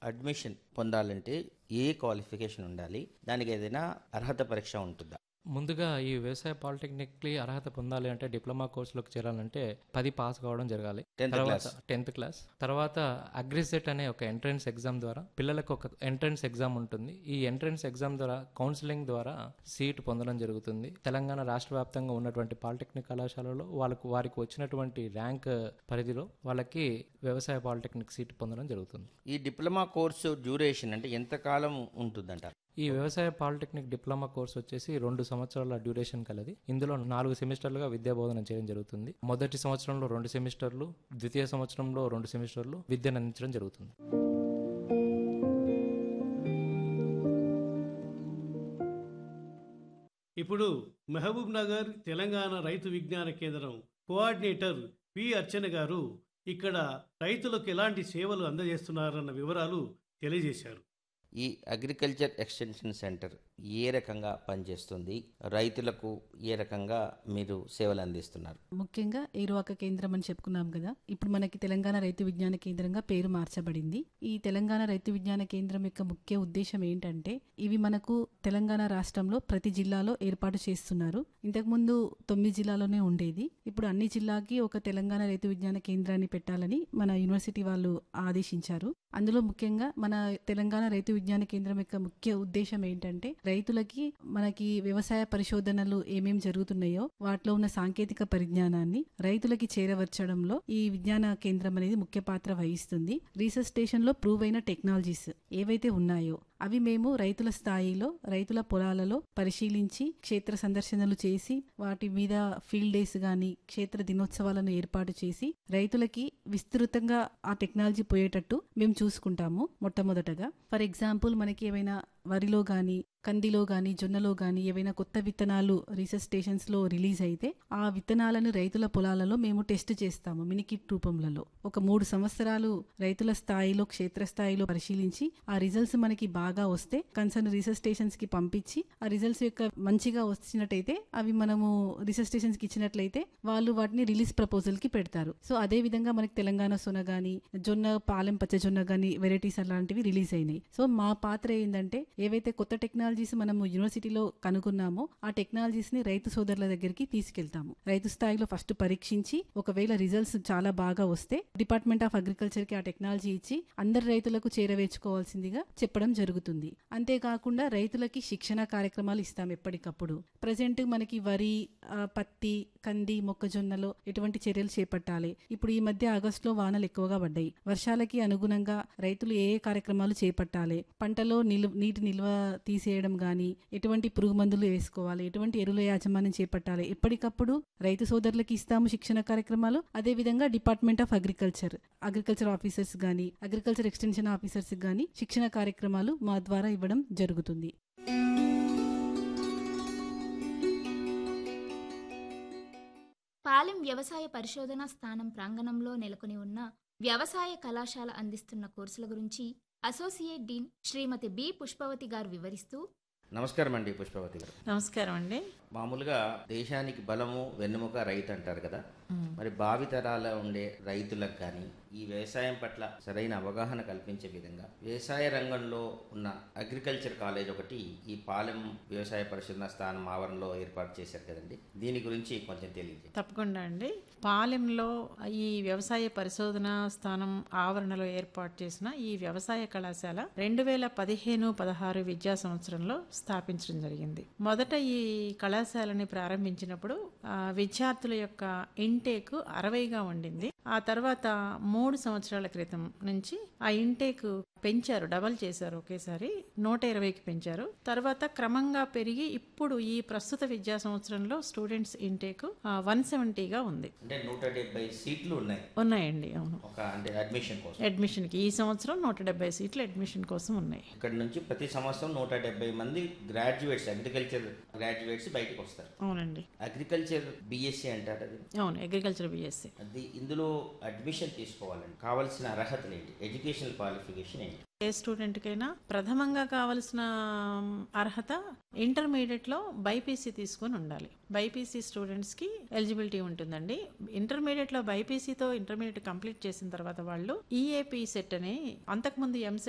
Admission పొందాలంటే ఏ qualification ఉండాలి దానికి ఏదైనా అర్హత పరీక్ష ఉంటుందా ముందుగా ఈ వ్యవసాయ పాలిటెక్నిక్కి అర్హత పొందాలి అంటే డిప్లొమా కోర్సులోకి చేరాలంటే పది పాస్ కావడం జరగాలి 10th తర్వాత class. టెన్త్ క్లాస్ తర్వాత అగ్రిసెట్ అనే ఒక ఎంట్రన్స్ ఎగ్జామ్ ద్వారా పిల్లలకు ఒక ఎంట్రన్స్ ఎగ్జామ్ ఉంటుంది ఈ ఎంట్రన్స్ ఎగ్జామ్ ద్వారా కౌన్సిలింగ్ ద్వారా సీట్ పొందడం జరుగుతుంది తెలంగాణ రాష్ట్ర వ్యాప్తంగా ఉన్నటువంటి పాలిటెక్నిక్ కళాశాలలో వాళ్ళకు వారికి వచ్చినటువంటి ర్యాంక్ పరిధిలో వాళ్ళకి వ్యవసాయ పాలిటెక్నిక్ సీట్ పొందడం జరుగుతుంది ఈ డిప్లొమా కోర్సు డ్యూరేషన్ అంటే ఎంతకాలం ఉంటుందంటారు ఈ వ్యవసాయ పాలిటెక్నిక్ డిప్లొమా కోర్స్ వచ్చేసి రెండు సంవత్సరాల డ్యూరేషన్ కలది ఇందులో నాలుగు సెమిస్టర్లుగా విద్యా బోధన చేయడం జరుగుతుంది మొదటి సంవత్సరంలో రెండు సెమిస్టర్లు ద్వితీయ సంవత్సరంలో రెండు సెమిస్టర్లు విద్యను అందించడం జరుగుతుంది ఇప్పుడు మహబూబ్ నగర్ తెలంగాణ రైతు విజ్ఞాన కేంద్రం కోఆర్డినేటర్ పి అర్చన గారు ఇక్కడ రైతులకు ఎలాంటి సేవలు అందజేస్తున్నారన్న వివరాలు తెలియజేశారు ఈ అగ్రికల్చర్ ఎక్స్టెన్షన్ సెంటర్ ఏ రకంగా పనిచేస్తుంది రైతులకు ఏ రకంగా మీరు సేవలు అందిస్తున్నారు ముఖ్యంగా ఏరువాక కేంద్రం అని చెప్పుకున్నాం కదా ఇప్పుడు మనకి తెలంగాణ రైతు విజ్ఞాన కేంద్రంగా పేరు మార్చబడింది ఈ తెలంగాణ రైతు విజ్ఞాన కేంద్రం యొక్క ముఖ్య ఉద్దేశం ఏంటంటే ఇవి మనకు తెలంగాణ రాష్ట్రంలో ప్రతి జిల్లాలో ఏర్పాటు చేస్తున్నారు ఇంతకుముందు తొమ్మిది జిల్లాలోనే ఉండేది ఇప్పుడు అన్ని జిల్లాకి ఒక తెలంగాణ రైతు విజ్ఞాన కేంద్రాన్ని పెట్టాలని మన యూనివర్సిటీ వాళ్ళు ఆదేశించారు అందులో ముఖ్యంగా మన తెలంగాణ రైతు విజ్ఞాన కేంద్రం యొక్క ముఖ్య ఉద్దేశం ఏంటంటే రైతులకి మనకి వ్యవసాయ పరిశోధనలు ఏమేం జరుగుతున్నాయో వాటిలో ఉన్న సాంకేతిక పరిజ్ఞానాన్ని రైతులకి చేరవచ్చడంలో ఈ విజ్ఞాన కేంద్రం అనేది ముఖ్య పాత్ర వహిస్తుంది రీసెర్చ్ స్టేషన్ లో ప్రూవ్ అయిన టెక్నాలజీస్ ఏవైతే ఉన్నాయో అవి మేము రైతుల స్థాయిలో రైతుల పొలాలలో పరిశీలించి క్షేత్ర సందర్శనలు చేసి వాటి మీద ఫీల్డ్ డేస్ గాని క్షేత్ర దినోత్సవాలను ఏర్పాటు చేసి రైతులకి విస్తృతంగా ఆ టెక్నాలజీ పోయేటట్టు మేము చూసుకుంటాము మొట్టమొదటగా ఫర్ ఎగ్జాంపుల్ మనకి ఏమైనా వరిలో గాని కందిలో గాని జొన్నలో గాని ఏవైనా కొత్త విత్తనాలు రీసెర్చ్ స్టేషన్స్ లో రిలీజ్ అయితే ఆ విత్తనాలను రైతుల పొలాలలో మేము టెస్ట్ చేస్తాము మినికిట్ రూపంలో ఒక మూడు సంవత్సరాలు రైతుల స్థాయిలో క్షేత్ర స్థాయిలో పరిశీలించి ఆ రిజల్ట్స్ మనకి బాగా వస్తే కన్సర్న్ రీసెర్చ్ స్టేషన్స్ కి పంపించి ఆ రిజల్ట్స్ యొక్క మంచిగా వచ్చినట్టయితే అవి మనము రీసెర్చ్ స్టేషన్స్ కి ఇచ్చినట్లయితే వాళ్ళు వాటిని రిలీజ్ ప్రపోజల్ కి పెడతారు సో అదే విధంగా మనకి తెలంగాణ సొన గాని జొన్న పాలెం పచ్చజొన్న గాని వెరైటీస్ అలాంటివి రిలీజ్ అయినాయి సో మా పాత్ర ఏంటంటే ఏవైతే కొత్త టెక్నాలజీస్ మనము యూనివర్సిటీలో కనుగొన్నామో ఆ టెక్నాలజీస్ ని రైతు సోదరుల దగ్గరికి తీసుకెళ్తాము రైతు స్థాయిలో ఫస్ట్ పరీక్షించి ఒకవేళ రిజల్ట్స్ చాలా బాగా వస్తే డిపార్ట్మెంట్ ఆఫ్ అగ్రికల్చర్ కి ఆ టెక్నాలజీ ఇచ్చి అందరు రైతులకు చేరవేర్చుకోవాల్సిందిగా చెప్పడం జరుగుతుంది అంతేకాకుండా రైతులకి శిక్షణ కార్యక్రమాలు ఇస్తాం ఎప్పటికప్పుడు ప్రజెంట్ మనకి వరి ఆ, పత్తి కంది మొక్కజొన్నలో ఎటువంటి చర్యలు చేపట్టాలి ఇప్పుడు ఈ మధ్య ఆగస్టులో వానలు ఎక్కువగా పడ్డాయి వర్షాలకి అనుగుణంగా రైతులు ఏ ఏ కార్యక్రమాలు చేపట్టాలి పంటలో నిల్వ నీటి నిల్వ తీసేయడం గాని ఎటువంటి పురుగు మందులు వేసుకోవాలి ఎటువంటి ఎరువుల యాజమాన్యం చేపట్టాలి ఎప్పటికప్పుడు రైతు సోదరులకి ఇస్తాము శిక్షణ కార్యక్రమాలు అదే విధంగా department of agriculture agriculture officers గాని అగ్రికల్చర్ ఎక్స్టెన్షన్ ఆఫీసర్స్ గాని శిక్షణ కార్యక్రమాలు మా ద్వారా ఇవ్వడం జరుగుతుంది పాలెం వ్యవసాయ పరిశోధనా స్థానం ప్రాంగణంలో నెలకొని ఉన్న వ్యవసాయ కళాశాల అందిస్తున్న కోర్సుల గురించి associate dean Shrimati B Pushpavathi garu వివరిస్తూ నమస్కారం అండి పుష్పవతి గారు నమస్కారం అండి మామూలుగా దేశానికి బలము వెన్నెముక రైతు అంటారు కదా మరి భావితరాల ఉండే రైతులకు కానీ ఈ వ్యవసాయం పట్ల సరైన అవగాహన కల్పించే విధంగా వ్యవసాయ రంగంలో ఉన్న అగ్రికల్చర్ కాలేజ్ ఒకటి ఈ పాలెం వ్యవసాయ పరిశోధన స్థానం ఆవరణలో ఏర్పాటు చేశారు కదండి దీని గురించి కొంచెం తెలియజేయండి తప్పకుండా అండి పాలెంలో ఈ వ్యవసాయ పరిశోధన స్థానం ఆవరణలో ఏర్పాటు చేసిన ఈ వ్యవసాయ కళాశాల రెండు వేల పదిహేను పదహారు విద్యా సంవత్సరంలో స్థాపించడం జరిగింది మొదట ఈ కళాశాలని ప్రారంభించినప్పుడు ఆ, విద్యార్థుల యొక్క ఇంటేక్ అరవైగా ఉండింది ఆ తర్వాత మూడు సంవత్సరాల క్రితం నుంచి ఆ ఇంటేక్ పెంచారు డబల్ చేశారు ఒకేసారి నూట ఇరవైకి పెంచారు తర్వాత క్రమంగా పెరిగి ఇప్పుడు ఈ ప్రస్తుత విద్యా సంవత్సరంలో స్టూడెంట్స్ ఇంటేక్ వన్ సెవెంటీగా ఉంది అంటే నూట డెబ్బై సీట్లు ఉన్నాయి ఉన్నాయండి అవును ఒక అంటే అడ్మిషన్ కోసం అడ్మిషన్కి ఈ సంవత్సరం నూట డెబ్బై సీట్లు అడ్మిషన్ కోసం ఉన్నాయి ఇక్కడ నుంచి ప్రతి సంవత్సరం నూట డెబ్బై మంది గ్రాడ్యుయేట్స్ అగ్రికల్చర్ గ్రాడ్యుయేట్స్ బయటకు వస్తారు అవునండి అగ్రికల్చర్ బీఎస్సీ అంటారు అది అవును అగ్రికల్చర్ బిఎస్సి అది ఇందులో అడ్మిషన్ తీసుకోవాలండి కావాల్సిన అర్హతలు ఏంటి ఎడ్యుకేషనల్ క్వాలిఫికేషన్ ఏంటి ఏ స్టూడెంట్కైనా ప్రథమంగా కావలసిన అర్హత ఇంటర్మీడియట్లో బైపీసీ తీసుకొని ఉండాలి బైపీసీ స్టూడెంట్స్కి ఎలిజిబిలిటీ ఉంటుందండి ఇంటర్మీడియట్లో బైపీసీతో ఇంటర్మీడియట్ కంప్లీట్ చేసిన తర్వాత వాళ్ళు ఈఏపీ సెట్ అని అంతకుముందు ఎంసెట్